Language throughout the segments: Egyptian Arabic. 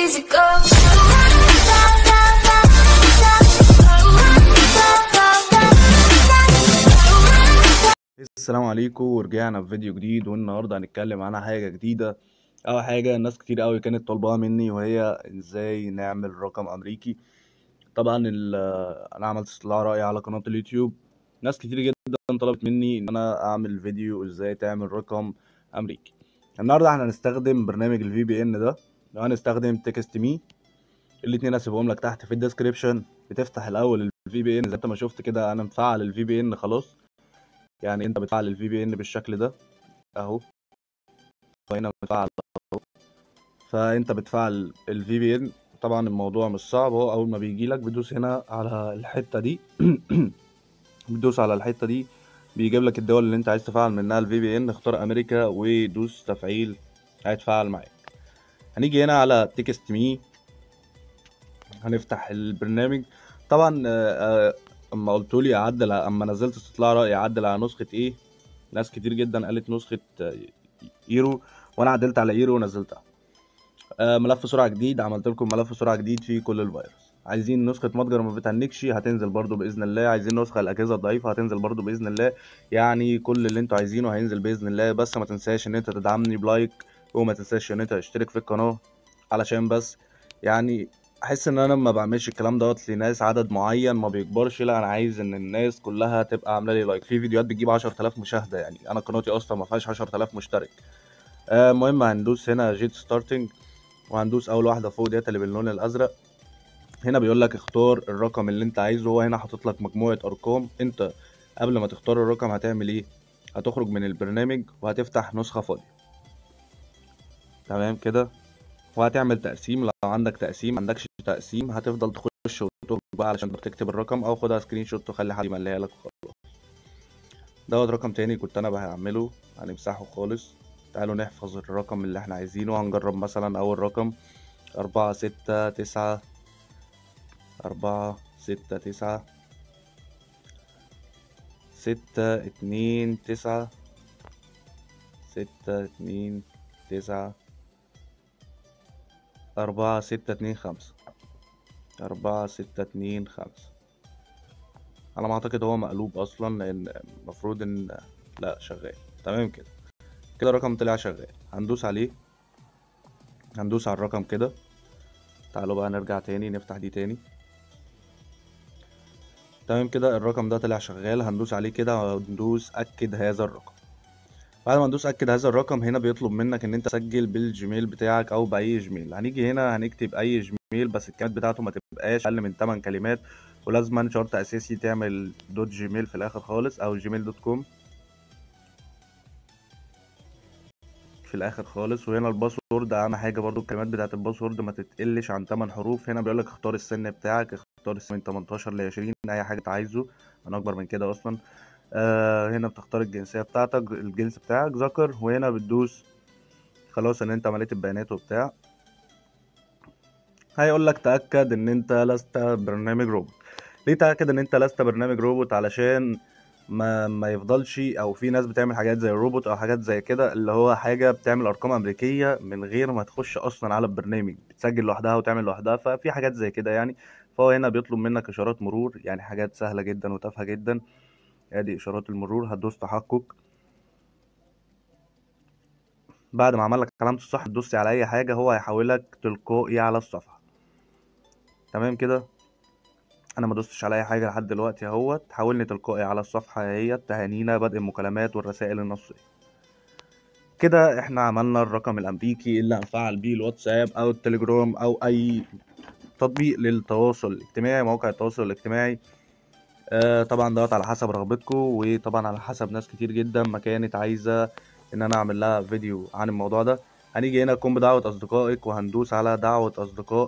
easy go. السلام عليكم ورجعنا في فيديو جديد والنهارده هنتكلم عن حاجه جديده اول حاجه ناس كتير قوي كانت طالباها مني وهي ازاي نعمل رقم امريكي طبعا ال- انا عملت استطلاع راي على قناه اليوتيوب ناس كتير جدا طلبت مني ان انا اعمل فيديو ازاي تعمل رقم امريكي النهارده احنا هنستخدم برنامج الفي بي ان ده وهنستخدم تكست مي الاتنين هسيبهم لك تحت في الديسكريبشن بتفتح الاول الفي بي ان زي انت ما شفت كده انا مفعل الفي بي ان خلاص يعني انت بتفعل الفي بي ان بالشكل ده اهو هنا بتفعل اهو فانت بتفعل الفي بي ان طبعا الموضوع مش صعب هو اول ما بيجي لك بتدوس هنا على الحته دي بتدوس على الحته دي بيجيب لك الدول اللي انت عايز تفعل منها الفي بي ان اختار امريكا ودوس تفعيل هيتفعل معاك هنيجي هنا على تكست مي هنفتح البرنامج طبعا آه، آه، اما قلت لي اعدل اما نزلت استطلاع راي اعدل على نسخه ايه ناس كتير جدا قالت نسخه آه، ايرو وانا عدلت على ايرو ونزلتها آه، ملف سرعه جديد عملت لكم ملف سرعه جديد فيه كل الفيروس عايزين نسخه متجر ما بتهنكش هتنزل برضو باذن الله عايزين نسخه الاجهزه الضعيفه هتنزل برضو باذن الله يعني كل اللي انتوا عايزينه هينزل باذن الله بس ما تنساش ان انت تدعمني بلايك وما تنساش ان انت تشترك في القناه علشان بس يعني احس ان انا ما بعملش الكلام دوت لناس عدد معين ما بيكبرش لا انا عايز ان الناس كلها تبقى عامله لي لايك في فيديوهات بتجيب 10000 مشاهده يعني انا قناتي اصلا ما فيهاش 10000 مشترك آه، المهم هندوس هنا جيت ستارتنج وهندوس اول واحده فوق ديت اللي باللون الازرق هنا بيقول لك اختار الرقم اللي انت عايزه هو هنا حاطط لك مجموعه ارقام انت قبل ما تختار الرقم هتعمل ايه هتخرج من البرنامج وهتفتح نسخه فاضيه تمام كده وهتعمل تقسيم لو عندك تقسيم ما عندكش تقسيم هتفضل تخش وتخرج بقى علشان تكتب الرقم او خدها سكرين شوت وخلي حد يمليها لك وخلاص دوت رقم تاني كنت انا بعمله هنمسحه خالص تعالوا نحفظ الرقم اللي احنا عايزينه هنجرب مثلا اول رقم أربعة ستة تسعة أربعة ستة تسعة ستة اتنين تسعة ستة اتنين تسعة أربعة ستة اتنين خمسة أربعة ستة اتنين خمسة على ما أعتقد هو مقلوب أصلا لأن المفروض إن لا شغال تمام كده كده الرقم طلع شغال هندوس عليه هندوس على الرقم كده تعالوا بقى نرجع تاني نفتح دي تاني تمام كده الرقم ده طلع شغال هندوس عليه كده وندوس أكد هذا الرقم بعد ما ندوس أكد هذا الرقم هنا بيطلب منك إن أنت تسجل بالجيميل بتاعك أو بأي جيميل هنيجي هنا هنكتب أي جيميل بس الكلمات بتاعته ما تبقاش أقل من 8 كلمات ولازما شرط أساسي تعمل دوت جيميل في الآخر خالص أو جيميل دوت كوم في الاخر خالص وهنا الباسورد اهم حاجه برضو الكلمات بتاعه الباسورد ما تتقلش عن 8 حروف هنا بيقول لك اختار السن بتاعك اختار السن من 18 ل 20 اي حاجه انت عايزه انا اكبر من كده اصلا آه هنا بتختار الجنسيه بتاعتك الجنس بتاعك ذكر وهنا بتدوس خلاص ان انت مليت البيانات وبتاع هيقول لك تاكد ان انت لست برنامج روبوت ليه تاكد ان انت لست برنامج روبوت علشان ما ما يفضلش او في ناس بتعمل حاجات زي الروبوت او حاجات زي كده اللي هو حاجه بتعمل ارقام امريكيه من غير ما تخش اصلا على البرنامج بتسجل لوحدها وتعمل لوحدها ففي حاجات زي كده يعني فهو هنا بيطلب منك اشارات مرور يعني حاجات سهله جدا وتافهه جدا ادي اشارات المرور هتدوس تحقق بعد ما عمل لك علامه الصح تدوس على اي حاجه هو هيحولك تلقائي على الصفحه تمام كده انا ما دوستش على اي حاجه لحد دلوقتي اهوت حولني تلقائي على الصفحه اهيت تهانينا بدء المكالمات والرسائل النصيه كده احنا عملنا الرقم الامريكي اللي هنفعل بيه الواتساب او التليجرام او اي تطبيق للتواصل الاجتماعي مواقع التواصل الاجتماعي آه طبعا دوت على حسب رغبتكم وطبعا على حسب ناس كتير جدا ما كانت عايزه ان انا اعمل لها فيديو عن الموضوع ده هنيجي هنا قم بدعوه اصدقائك وهندوس على دعوه اصدقاء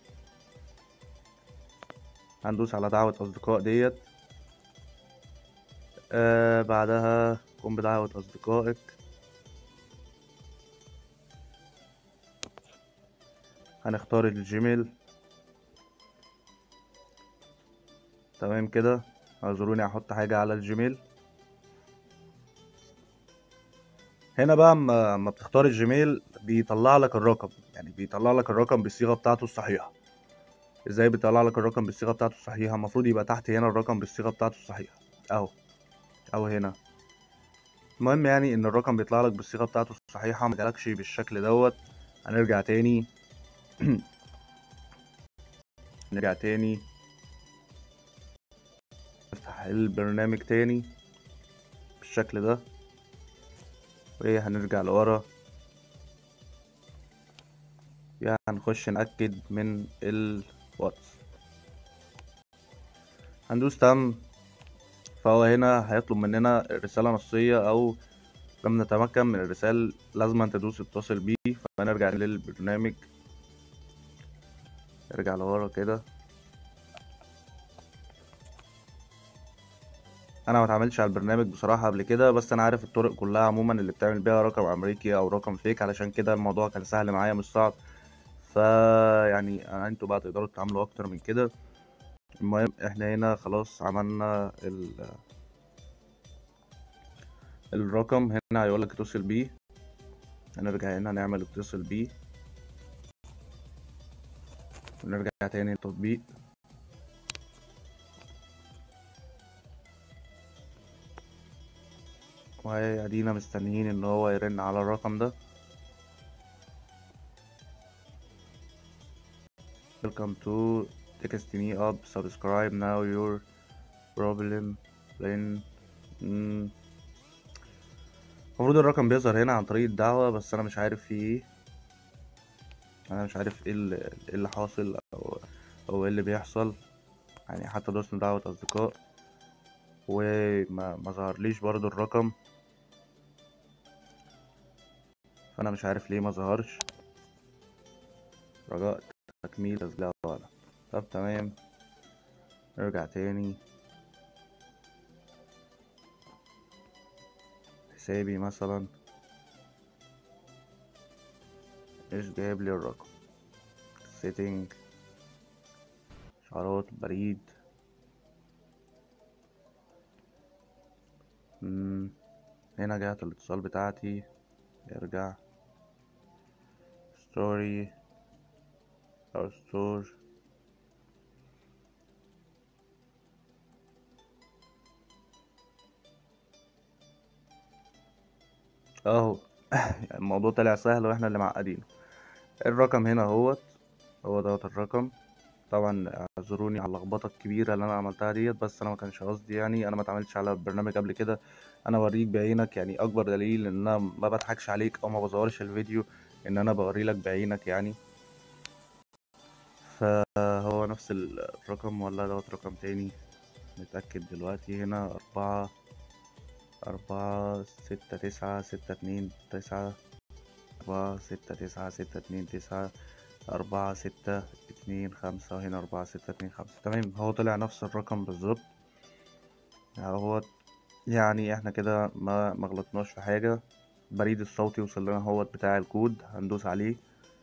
هندوس على دعوة أصدقاء ديت آه بعدها قم بدعوة أصدقائك هنختار الجيميل تمام كده اعذروني هحط حاجة على الجيميل هنا بقى اما اما بتختار الجيميل بيطلع لك الرقم يعني بيطلع لك الرقم بالصيغة بتاعته الصحيحة ازاي بيطلع لك الرقم بالصيغة بتاعته الصحيحة المفروض يبقى تحت هنا الرقم بالصيغة بتاعته الصحيحة اهو او هنا المهم يعني ان الرقم بيطلع لك بالصيغة بتاعته الصحيحة ما جالكش بالشكل دوت هنرجع تاني نرجع تاني نفتح البرنامج تاني بالشكل ده وايه هنرجع لورا يعني هنخش نأكد من الواتس هندوس تم فهو هنا هيطلب مننا رسالة نصية أو لم نتمكن من الرسالة لازم تدوس اتصل بيه فنرجع للبرنامج نرجع لورا كده انا ما اتعاملتش على البرنامج بصراحه قبل كده بس انا عارف الطرق كلها عموما اللي بتعمل بيها رقم امريكي او رقم فيك علشان كده الموضوع كان سهل معايا مش صعب ف يعني أنا- انتوا بقى تقدروا تتعاملوا اكتر من كده المهم احنا هنا خلاص عملنا ال... الرقم هنا هيقولك اتصل بيه هنرجع هنا نعمل اتصل بيه ونرجع تاني التطبيق وهي ادينا مستنيين ان هو يرن على الرقم ده welcome to text me up subscribe now your problem then مم. المفروض الرقم بيظهر هنا عن طريق الدعوة بس انا مش عارف فيه ايه انا مش عارف ايه اللي, إيه اللي حاصل او او ايه اللي بيحصل يعني حتى دوسنا دعوة اصدقاء وما ما ظهرليش برضو الرقم فانا مش عارف ليه ما ظهرش رجاء تكميل تسجيل ولا طب تمام نرجع تاني حسابي مثلا مش جايب لي الرقم سيتنج اشعارات بريد مم. هنا جهة الاتصال بتاعتي ارجع ستوري او ستور اهو الموضوع طلع سهل واحنا اللي معقدينه الرقم هنا اهوت هو دوت الرقم طبعا اعذروني على اللخبطه الكبيره اللي انا عملتها ديت بس انا ما كانش قصدي يعني انا ما اتعاملتش على البرنامج قبل كده انا اوريك بعينك يعني اكبر دليل ان انا ما بضحكش عليك او ما بصورش الفيديو ان انا بوري لك بعينك يعني فهو نفس الرقم ولا دوت رقم تاني نتأكد دلوقتي هنا أربعة أربعة ستة تسعة ستة اتنين تسعة أربعة ستة تسعة ستة اتنين تسعة أربعة ستة اتنين خمسة وهنا أربعة ستة اتنين خمسة تمام هو طلع نفس الرقم بالظبط هو يعني احنا كده ما مغلطناش في حاجة البريد الصوتي وصل لنا هو بتاع الكود هندوس عليه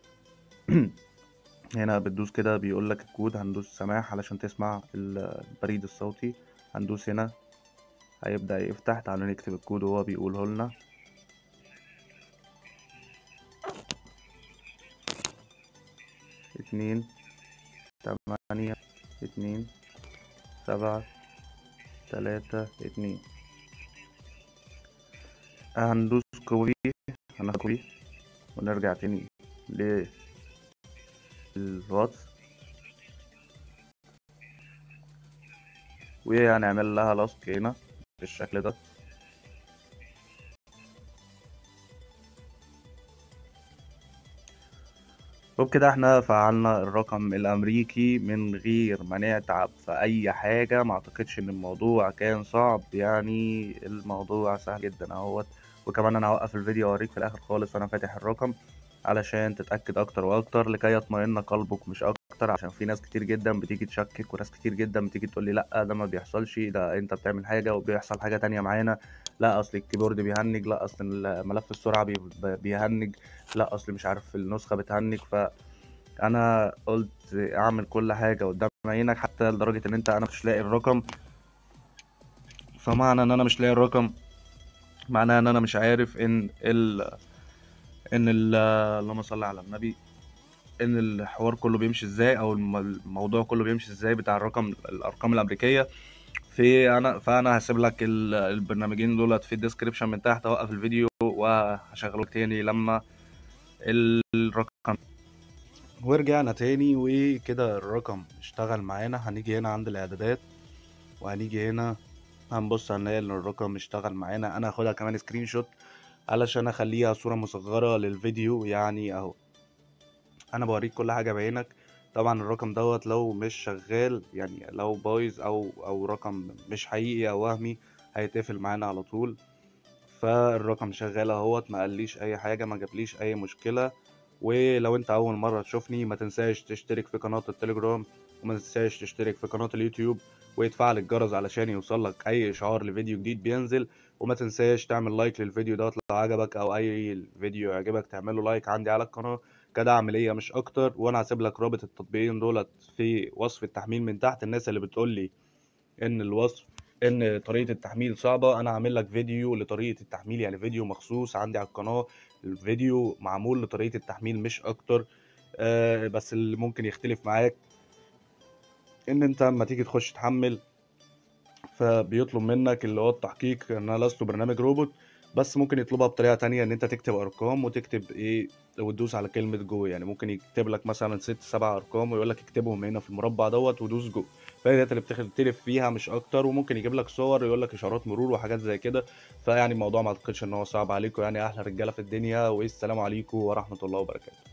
هنا بتدوس كده بيقول لك الكود هندوس سماح علشان تسمع ال- البريد الصوتي هندوس هنا هيبدأ يفتح تعالوا نكتب الكود وهو بيقوله لنا اتنين تمانية اتنين سبعة تلاتة اتنين هندوس كوبي هناخد كوبي ونرجع تاني للواتس وهنعمل لها لاصق هنا بالشكل ده وبكده احنا فعلنا الرقم الامريكي من غير ما نتعب في اي حاجة ما اعتقدش ان الموضوع كان صعب يعني الموضوع سهل جدا اهوت وكمان انا هوقف الفيديو اوريك في الاخر خالص وانا فاتح الرقم علشان تتأكد اكتر واكتر لكي يطمئن قلبك مش اكتر عشان في ناس كتير جدا بتيجي تشكك وناس كتير جدا بتيجي تقول لي لا ده ما بيحصلش ده انت بتعمل حاجة وبيحصل حاجة تانية معانا لا اصل الكيبورد بيهنج لا اصل ملف السرعة بي- بيهنج لا اصل مش عارف النسخة بتهنج فانا قلت اعمل كل حاجة قدام عينك حتى لدرجة ان انت انا مش لاقي الرقم فمعنى ان انا مش لاقي الرقم معناها ان انا مش عارف ان ال ان ال اللهم صل على النبي ان الحوار كله بيمشي ازاي او الم- الموضوع كله بيمشي ازاي بتاع الرقم الارقام الامريكيه في انا فانا هسيب لك ال- البرنامجين دولت في الديسكريبشن من تحت اوقف الفيديو وهشغله تاني لما الرقم ورجعنا تاني وكده الرقم اشتغل معانا هنيجي هنا عند الاعدادات وهنيجي هنا هنبص هنلاقي ان الرقم اشتغل معانا انا هاخدها كمان سكرين شوت علشان اخليها صورة مصغرة للفيديو يعني اهو انا بوريك كل حاجة بعينك طبعا الرقم دوت لو مش شغال يعني لو بايظ او او رقم مش حقيقي او وهمي هيتقفل معانا على طول فالرقم شغال اهوت ما قاليش اي حاجة ما جابليش اي مشكلة ولو انت اول مرة تشوفني ما تنساش تشترك في قناة التليجرام وما تنساش تشترك في قناة اليوتيوب ويتفعل الجرس علشان يوصلك اي اشعار لفيديو جديد بينزل وما تنساش تعمل لايك للفيديو دوت لو عجبك او اي فيديو يعجبك تعمله لايك عندي على القناة كدعم ليا مش اكتر وانا هسيب لك رابط التطبيقين دولت في وصف التحميل من تحت الناس اللي بتقول لي ان الوصف ان طريقة التحميل صعبة انا عامل لك فيديو لطريقة التحميل يعني فيديو مخصوص عندي على القناة الفيديو معمول لطريقة التحميل مش اكتر آه بس اللي ممكن يختلف معاك ان انت اما تيجي تخش تحمل فبيطلب منك اللي هو التحقيق ان انا لست برنامج روبوت بس ممكن يطلبها بطريقة تانية ان انت تكتب ارقام وتكتب ايه وتدوس على كلمة جو يعني ممكن يكتب لك مثلا ست سبع ارقام ويقول لك اكتبهم هنا في المربع دوت ودوس جو فهي ديت اللي بتختلف فيها مش اكتر وممكن يجيب لك صور ويقول لك اشارات مرور وحاجات زي كده فيعني الموضوع ما اعتقدش ان هو صعب عليكم يعني احلى رجالة في الدنيا والسلام عليكم ورحمة الله وبركاته